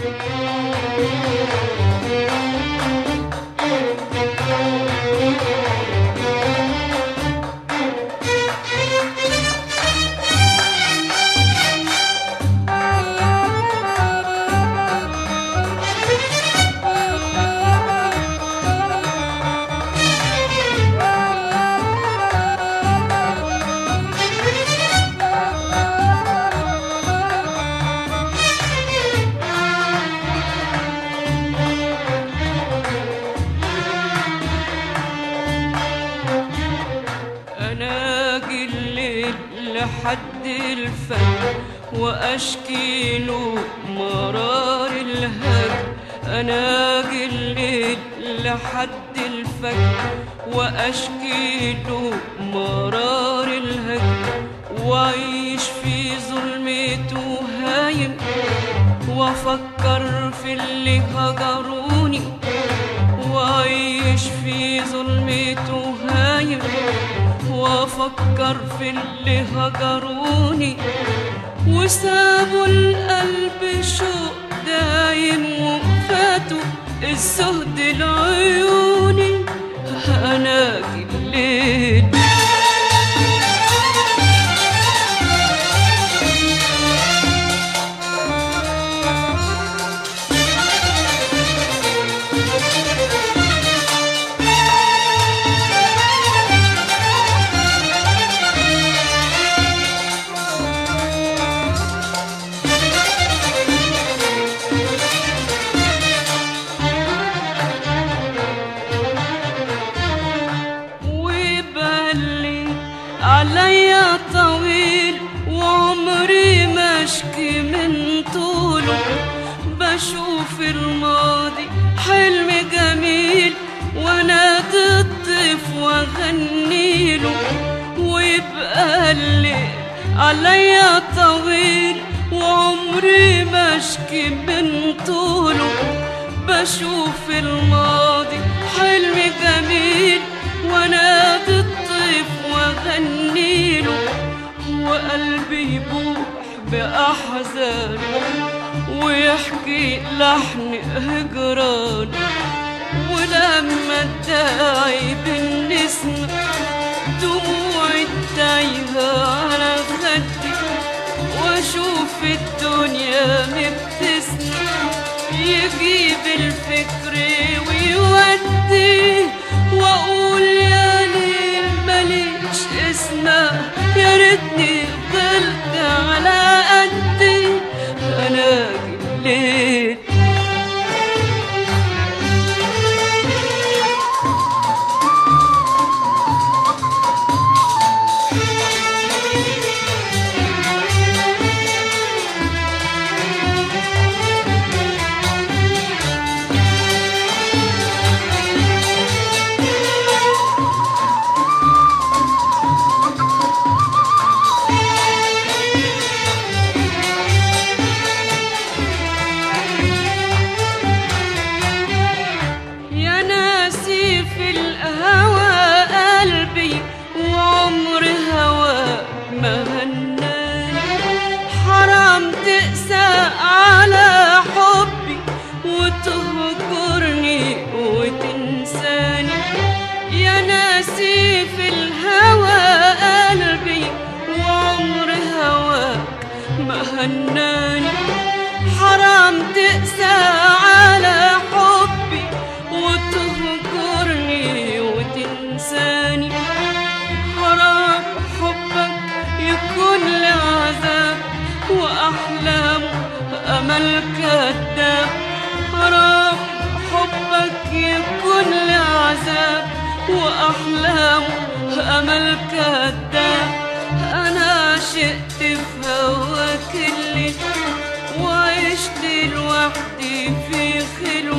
أنا أجي الليل لحد الفجر وأشكي له مرار الهجر أنا أجي الليل لحد الفجر وأشكي له مرار الهجر وأعيش في ظلمته هايم وأفكر في اللي هجروني وأعيش في ظلمته هايم وأفكر في اللي هجروني وسابوا القلب شوق دايم وفاتوا الزهد لعيوني أنا الليل وبالي عليا طويل وعمري مشكي من طوله بشوف الماضي حلم جميل وانا الطيف واغنيله ويبقى الليل عليا طويل وعمري مشكي من طوله بشوف الماضي حلم جميل وانا الطيف واغنيله وقلبي يبوح باحزان ويحكي لحن هجران ولما ادعي بالنسمة دموعي تايهة على خدي واشوف الدنيا مبتسمة يجيب الفكر ويودي واقول يا ليل ماليش اسمه يا ريتني فضلت على قدي انا الليل يا ناسي في الهوى قلبي وعمر هوى ما هناني حرام تقسى على حبي وتهجرني وتنساني يا ناسي في الهوى قلبي وعمر هواك ما هناني حرام تقسى على حبي وتهجرني وتنساني حرام حبك يكون لي عذاب وأحلام أمل كذاب حرام حبك يكون لي عذاب وأحلام أمل كذاب أنا عشقت في هواك اللي وعشت لوحدي في خلوة